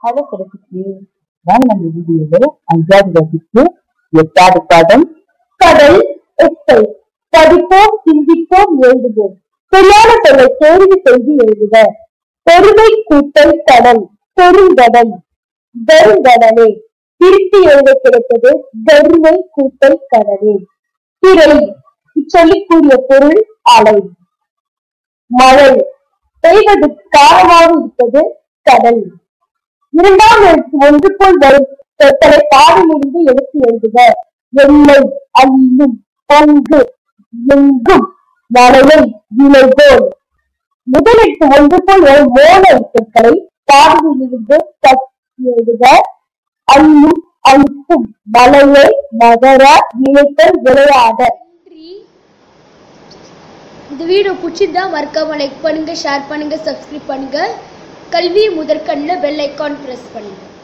hello சிறப்புக்கு வாங்க நம்ம வீடியோவில் அஞ்சாவது வகுப்பு எட்டாவது பாடம் கடல் எட்டை படிப்போம் சிந்திப்போம் எழுதுவோம் சரியான சொல்லை தேர்வு செய்து எழுதுக பெருமை கூட்டல் கடல் பெருங்கடல் பெருங்கடலே திருத்தி எழுத கிடைப்பது பெருமை கூட்டல் கடலே திரை இச்சொல்லிக்கூடிய பொருள் அலை மழை பெய்வதற்கு காரணமாக இருப்பது கடல் இரண்டாம் எழுத்து ஒன்றுக்குள் வரும் சொற்களை பாடலிருந்து எடுத்து எழுதுக எல்லை அல்லும் பங்கு எங்கும் வளையை விளைகோல் முதல் எழுத்து ஒன்றுக்குள் வரும் மோன சொற்களை பாடலிலிருந்து தட்டி எழுதுக அல்லும் அழுத்தும் வளையை நகர இணைத்தல் விளையாட நன்றி இந்த வீடியோ பிடிச்சிருந்தா மறக்காம லைக் பண்ணுங்க ஷேர் பண்ணுங்க சப்ஸ்கிரைப் பண்ணுங்க கல்வி முதற்கண்ணில் பெல் ஐக்கான் பிரஸ் பண்ணுங்க